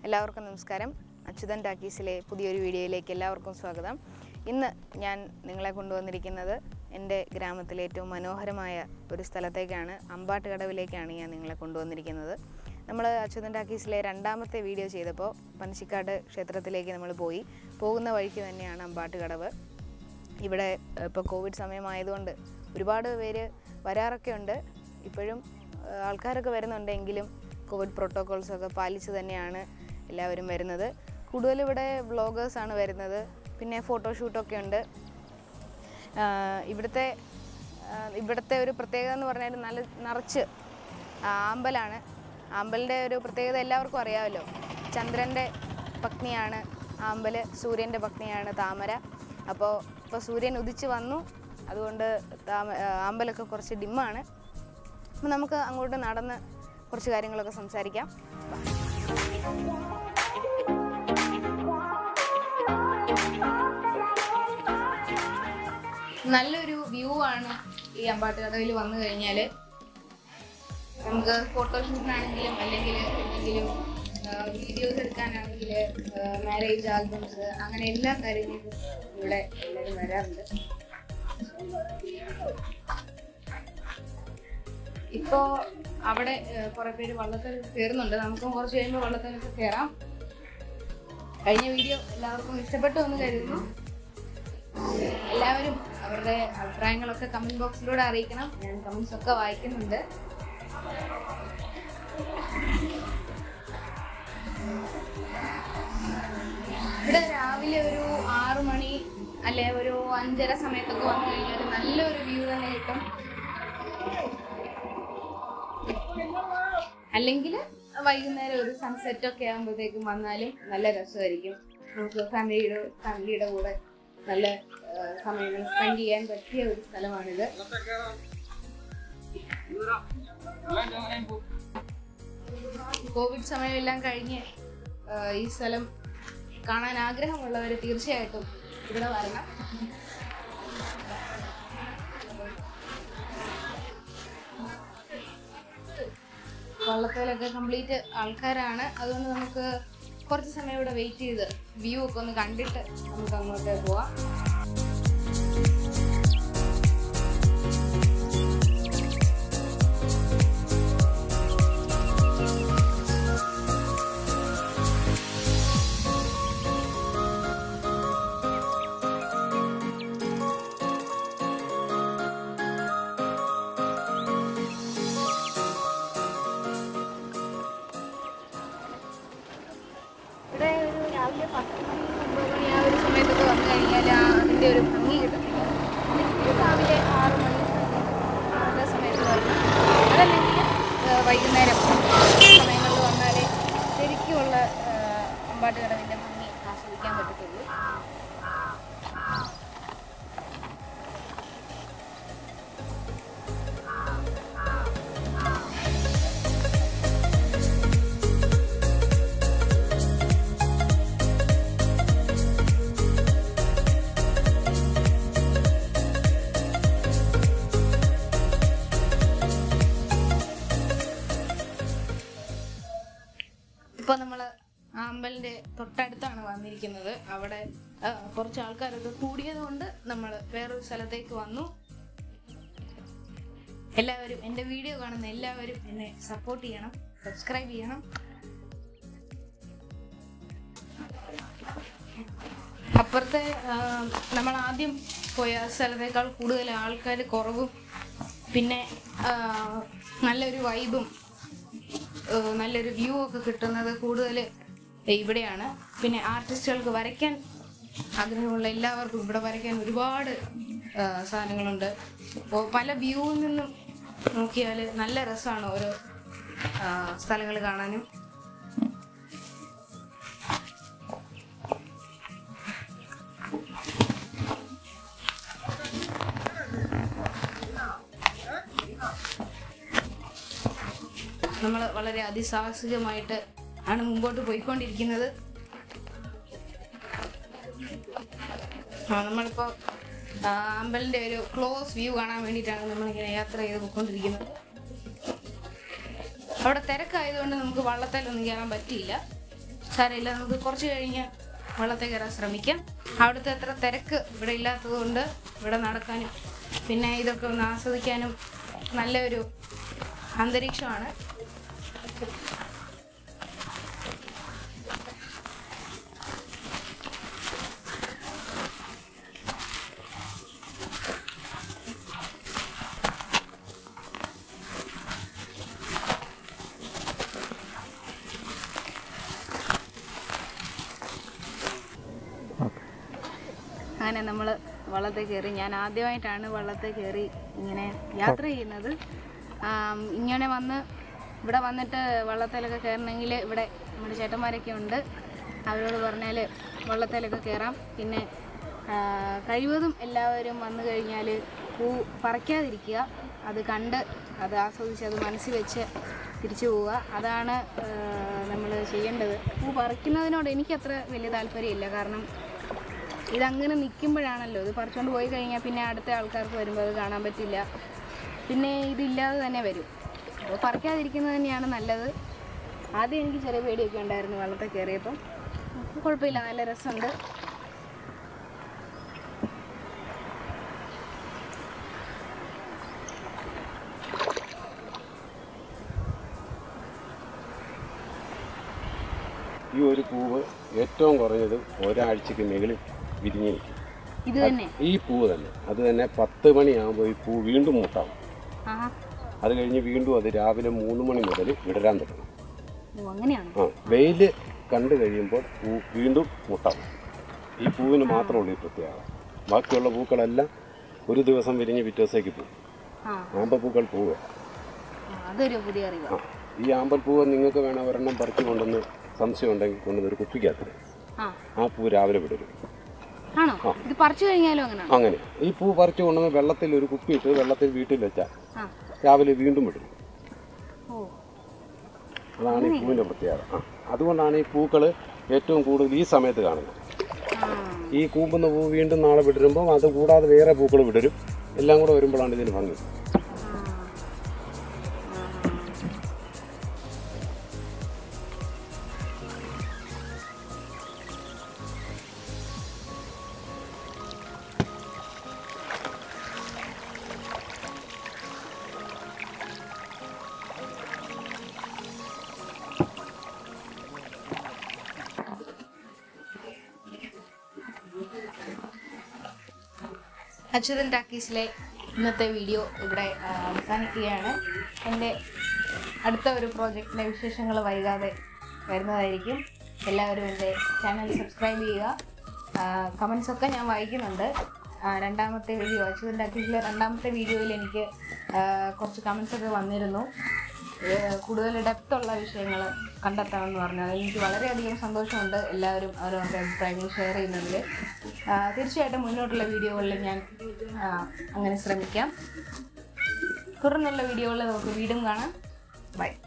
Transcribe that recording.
എല്ലാവർക്കും നമസ്കാരം അച്യുതൻ ടാക്കീസിലെ പുതിയൊരു വീഡിയോയിലേക്ക് എല്ലാവർക്കും സ്വാഗതം ഇന്ന് ഞാൻ നിങ്ങളെ കൊണ്ടുവന്നിരിക്കുന്നത് എൻ്റെ ഗ്രാമത്തിലെ ഏറ്റവും മനോഹരമായ ഒരു സ്ഥലത്തേക്കാണ് അമ്പാട്ടുകടവിലേക്കാണ് ഞാൻ നിങ്ങളെ കൊണ്ടുവന്നിരിക്കുന്നത് നമ്മൾ അച്യുതൻ ടാക്കീസിലെ രണ്ടാമത്തെ വീഡിയോ ചെയ്തപ്പോൾ പനശിക്കാട് ക്ഷേത്രത്തിലേക്ക് നമ്മൾ പോയി പോകുന്ന വഴിക്ക് തന്നെയാണ് അമ്പാട്ടുകടവ് ഇവിടെ ഇപ്പോൾ കോവിഡ് സമയമായതുകൊണ്ട് ഒരുപാട് പേര് വരാറൊക്കെ ഉണ്ട് ഇപ്പോഴും ഏഹ്, ആൾക്കാരൊക്കെ വരുന്നുണ്ടെങ്കിലും കോവിഡ് പ്രോട്ടോകോൾസ് ഒക്കെ പാലിച്ച് തന്നെയാണ് എല്ലാവരും വരുന്നത് കൂടുതൽ ഇവിടെ വ്ളോഗേഴ്സാണ് വരുന്നത് പിന്നെ ഫോട്ടോഷൂട്ടൊക്കെ ഉണ്ട് ആഹ്, ഇവിടുത്തെ ആഹ്, ഇവിടുത്തെ ഒരു പ്രത്യേകത എന്ന് പറഞ്ഞാൽ നല്ല നിറച്ച് ആമ്പലാണ് ആമ്പലിൻ്റെ ഒരു പ്രത്യേകത എല്ലാവർക്കും അറിയാമല്ലോ ചന്ദ്രൻ്റെ പത്നിയാണ് ആമ്പൽ സൂര്യൻ്റെ പത്നിയാണ് താമര അപ്പോൾ ഇപ്പോൾ സൂര്യൻ ഉദിച്ച് വന്നു അതുകൊണ്ട് താമ ആഹ് ആമ്പലൊക്കെ കുറച്ച് ഡിമ്മാണ് അപ്പോൾ നമുക്ക് അങ്ങോട്ട് നടന്ന് കുറച്ച് കാര്യങ്ങളൊക്കെ സംസാരിക്കാം വാ. നല്ലൊരു വ്യൂ ആണ് ഈ അമ്പാട്ടുകടവിൽ വന്നു കഴിഞ്ഞാൽ നമുക്ക് ഫോട്ടോഷൂട്ടിനാണെങ്കിലും അല്ലെങ്കിൽ എന്തെങ്കിലും വീഡിയോസ് എടുക്കാനാണെങ്കിൽ മാരേജ് ആൽബംസ് അങ്ങനെ എല്ലാ കാര്യങ്ങൾക്കും ഇവിടെ എല്ലാവരും വരാറുണ്ട് ഇപ്പോ അവിടെ ഏഹ്, കുറെ പേര് വള്ളത്തിൽ കയറുന്നുണ്ട് നമുക്കും കുറച്ച് കഴിയുമ്പോൾ വള്ളത്തിലൊക്കെ കയറാം കഴിഞ്ഞ വീഡിയോ എല്ലാവർക്കും ഇഷ്ടപ്പെട്ടു എന്ന് കരുതുന്നു എല്ലാവരും അവരുടെ അഭിപ്രായങ്ങളൊക്കെ കമന്റ് ബോക്സിലൂടെ അറിയിക്കണം ഞാൻ കമന്റ്സ് ഒക്കെ വായിക്കുന്നുണ്ട് ഇവിടെ രാവിലെ ഒരു ആറു മണി അല്ലെ ഒരു അഞ്ചര സമയത്തൊക്കെ വന്നു കഴിഞ്ഞാൽ നല്ലൊരു വ്യൂ തന്നെ കിട്ടും അല്ലെങ്കിൽ വൈകുന്നേരം ഒരു സൺസെറ്റ് ഒക്കെ ആകുമ്പോഴത്തേക്കും വന്നാലും നല്ല രസമായിരിക്കും നമുക്ക് ഫാമിലിയുടെ ഫാമിലിയുടെ കൂടെ നല്ല ആ, സമയങ്ങൾ സ്പെൻഡ് ചെയ്യാൻ പറ്റിയ ഒരു സ്ഥലമാണിത് കോവിഡ് സമയമെല്ലാം കഴിഞ്ഞ് ആ, ഈ സ്ഥലം കാണാൻ ആഗ്രഹമുള്ളവർ തീർച്ചയായിട്ടും ഇവിടെ വരണം വള്ളത്തേലൊക്കെ കംപ്ലീറ്റ് ആൾക്കാരാണ് അതുകൊണ്ട് നമുക്ക് കുറച്ച് സമയം ഇവിടെ വെയിറ്റ് ചെയ്ത് വ്യൂ ഒക്കെ ഒന്ന് കണ്ടിട്ട് നമുക്ക് അങ്ങോട്ട് പോവാം ഇവിടെ ഒരു രാവിലെ പത്ത് മണി ഒമ്പത് മണി ആ ഒരു സമയത്തൊക്കെ വന്നു കഴിഞ്ഞാൽ ആ അതിൻ്റെ ഒരു ഭംഗി കിട്ടത്തില്ല ഇത് രാവിലെ ആറ് മണി ആ സമയത്ത് വരണം അതല്ലെങ്കിൽ ആ, വൈകുന്നേരം സമയങ്ങളിൽ വന്നാലേ ശരിക്കുമുള്ള ആ, അമ്പാട്ടുകടവിൻ്റെ ഭംഗി ആസ്വദിക്കാൻ പറ്റത്തുള്ളൂ ഇപ്പൊ നമ്മള് അമ്പലിന്റെ തൊട്ടടുത്താണ് വന്നിരിക്കുന്നത് അവിടെ ആ, കുറച്ച് ആൾക്കാരൊക്കെ കൂടിയത് കൊണ്ട് നമ്മൾ വേറൊരു സ്ഥലത്തേക്ക് വന്നു എല്ലാവരും എൻ്റെ വീഡിയോ കാണുന്ന എല്ലാവരും എന്നെ സപ്പോർട്ട് ചെയ്യണം സബ്സ്ക്രൈബ് ചെയ്യണം അപ്പുറത്തെ ആ, നമ്മൾ ആദ്യം പോയ സ്ഥലത്തേക്കാൾ കൂടുതൽ ആൾക്കാർ കുറവും പിന്നെ ആ, നല്ലൊരു വൈബും ഏഹ് നല്ലൊരു വ്യൂ ഒക്കെ കിട്ടുന്നത് കൂടുതൽ ഇവിടെയാണ് പിന്നെ ആർട്ടിസ്റ്റുകൾക്ക് വരയ്ക്കാൻ ആഗ്രഹമുള്ള എല്ലാവർക്കും ഇവിടെ വരയ്ക്കാൻ ഒരുപാട് ഏഹ് സാധനങ്ങളുണ്ട് അപ്പോൾ പല വ്യൂവിൽ നിന്നും നോക്കിയാൽ നല്ല രസമാണ് ഓരോ സ്ഥലങ്ങൾ കാണാനും നമ്മൾ വളരെ അതിസാഹസികമായിട്ട് ആണ് മുമ്പോട്ട് പോയിക്കൊണ്ടിരിക്കുന്നത് ആ നമ്മളിപ്പോൾ അമ്പലിൻ്റെ ഒരു ക്ലോസ് വ്യൂ കാണാൻ വേണ്ടിയിട്ടാണ് നമ്മളിങ്ങനെ യാത്ര ചെയ്ത് പോയിക്കൊണ്ടിരിക്കുന്നത് അവിടെ തിരക്കായതുകൊണ്ട് നമുക്ക് വള്ളത്തേലൊന്നും കയറാൻ പറ്റിയില്ല സാരമില്ല നമുക്ക് കുറച്ച് കഴിഞ്ഞ് വള്ളത്തിൽ കയറാൻ ശ്രമിക്കാം അവിടുത്തെ അത്ര തിരക്ക് ഇവിടെ ഇല്ലാത്തത് കൊണ്ട് ഇവിടെ നടക്കാനും പിന്നെ ഇതൊക്കെ ഒന്ന് ആസ്വദിക്കാനും നല്ലൊരു അന്തരീക്ഷമാണ് അങ്ങനെ നമ്മൾ വള്ളത്തിൽ കയറി ഞാൻ ആദ്യമായിട്ടാണ് വള്ളത്തിൽ കയറി ഇങ്ങനെ യാത്ര ചെയ്യുന്നത് ആം, ഇങ്ങനെ വന്ന് ഇവിടെ വന്നിട്ട് വള്ളത്തിലൊക്കെ കയറണമെങ്കിൽ ഇവിടെ നമ്മുടെ ചേട്ടന്മാരൊക്കെ ഉണ്ട് അവരോട് പറഞ്ഞാൽ വള്ളത്തിലൊക്കെ കയറാം പിന്നെ ആ, കഴിവതും എല്ലാവരും വന്നു കഴിഞ്ഞാൽ പൂ പറിക്കാതിരിക്കുക അത് കണ്ട് അത് ആസ്വദിച്ച് അത് മനസ്സിൽ വെച്ച് തിരിച്ചു പോവുക അതാണ് നമ്മൾ ചെയ്യേണ്ടത് പൂ പറിക്കുന്നതിനോട് എനിക്കത്ര വലിയ താല്പര്യമില്ല കാരണം ഇതങ്ങനെ നിൽക്കുമ്പോഴാണല്ലോ ഇത് പറിച്ചുകൊണ്ട് പോയി കഴിഞ്ഞാൽ പിന്നെ അടുത്ത ആൾക്കാർക്ക് വരുമ്പോൾ അത് കാണാൻ പറ്റില്ല പിന്നെ ഇതില്ലാതെ തന്നെ വരും അപ്പോൾ പറിക്കാതിരിക്കുന്നത് തന്നെയാണ് നല്ലത് ആദ്യം എനിക്ക് ചെറിയ പേടിയൊക്കെ ഉണ്ടായിരുന്നു വെള്ളത്തിൽ കയറിയപ്പം കുഴപ്പമില്ല നല്ല രസമുണ്ട് ഈ ഒരു പൂവ് ഏറ്റവും കുറഞ്ഞത് ഒരാഴ്ചക്ക് മുകളിൽ വിരിഞ്ഞ് നിൽക്കും ഇത് തന്നെ ഈ പൂവ് തന്നെ അത് തന്നെ പത്ത് മണിയാകുമ്പോൾ ഈ പൂ വീണ്ടും മുട്ടാവും ആ അത് കഴിഞ്ഞ് വീണ്ടും അത് രാവിലെ മൂന്ന് മണി മുതൽ വിടരാൻ തുടങ്ങും ഓ അങ്ങനെയാണ് ആ വെയിൽ കണ്ടു കഴിയുമ്പോൾ പൂ വീണ്ടും മുട്ടാവും ഈ പൂവിന് മാത്രമേ ഉള്ളൂ ഈ പ്രത്യേകത ബാക്കിയുള്ള പൂക്കളെല്ലാം ഒരു ദിവസം വിരിഞ്ഞ് പിറ്റേ ദിവസത്തേക്ക് പോകും ആ ആമ്പൽപ്പൂക്കൾ പൂവ് ആ, അതൊരു പുതിയ ആ അറിവാണ് ഈ ആമ്പൽപ്പൂവ് നിങ്ങൾക്ക് വേണം ഒരെണ്ണം പറിച്ചു കൊണ്ടുവന്ന് സംശയം ഉണ്ടെങ്കിൽ കൊണ്ടുവന്ന് ഒരു കുപ്പിക്കകത്ത് ആ ആ പൂ രാവിലെ വിടരും ആണോ ഇത് പറിച്ചു കഴിഞ്ഞാലും അങ്ങനെയാണോ അങ്ങനെ ഈ പൂ പറിച്ചു കൊണ്ടുവന്ന് വെള്ളത്തിൽ ഒരു കുപ്പിയിട്ട് വെള്ളത്തിൽ വീട്ടിൽ വെച്ചാൽ ആ രാവിലെ വീണ്ടും വിടും ഓ അതാണ് ഈ പൂവിൻ്റെ പ്രത്യേകത ആ അതുകൊണ്ടാണ് ഈ പൂക്കൾ ഏറ്റവും കൂടുതൽ ഈ സമയത്ത് കാണുന്നത് ആ ഈ കൂമ്പുന്ന പൂ വീണ്ടും നാളെ വിടരുമ്പോൾ അത് കൂടാതെ വേറെ പൂക്കൾ വിടരും എല്ലാം കൂടെ വരുമ്പോഴാണ് ഇതിന് ഭംഗി അച്യുതൻ ടാക്കീസിലെ ഇന്നത്തെ വീഡിയോ ഇവിടെ ആ, അവസാനിക്കുകയാണ് എൻ്റെ അടുത്ത ഒരു പ്രോജക്റ്റിൻ്റെ വിശേഷങ്ങൾ വൈകാതെ വരുന്നതായിരിക്കും എല്ലാവരും എൻ്റെ ചാനൽ സബ്സ്ക്രൈബ് ചെയ്യുക കമൻസ് ഒക്കെ ഞാൻ വായിക്കുന്നുണ്ട് ആ, രണ്ടാമത്തെ വീഡിയോ അച്യുതൻ ടാക്കീസിലെ രണ്ടാമത്തെ വീഡിയോയിൽ എനിക്ക് ആ, കുറച്ച് കമൻസ് ഒക്കെ വന്നിരുന്നു ഏഹ് കൂടുതൽ ഡെപ്തുള്ള വിഷയങ്ങൾ കണ്ടെത്തണമെന്ന് പറഞ്ഞാൽ എനിക്ക് വളരെയധികം സന്തോഷമുണ്ട് എല്ലാവരും അവരവരുടെ അഭിപ്രായങ്ങൾ ഷെയർ ചെയ്യുന്നതിൽ ആഹ് തീർച്ചയായിട്ടും മുന്നോട്ടുള്ള വീഡിയോകളിൽ ഞാൻ ആഹ് അങ്ങനെ ശ്രമിക്കാം തുടർന്നുള്ള വീഡിയോകളിൽ നമുക്ക് വീണ്ടും കാണാം ബൈ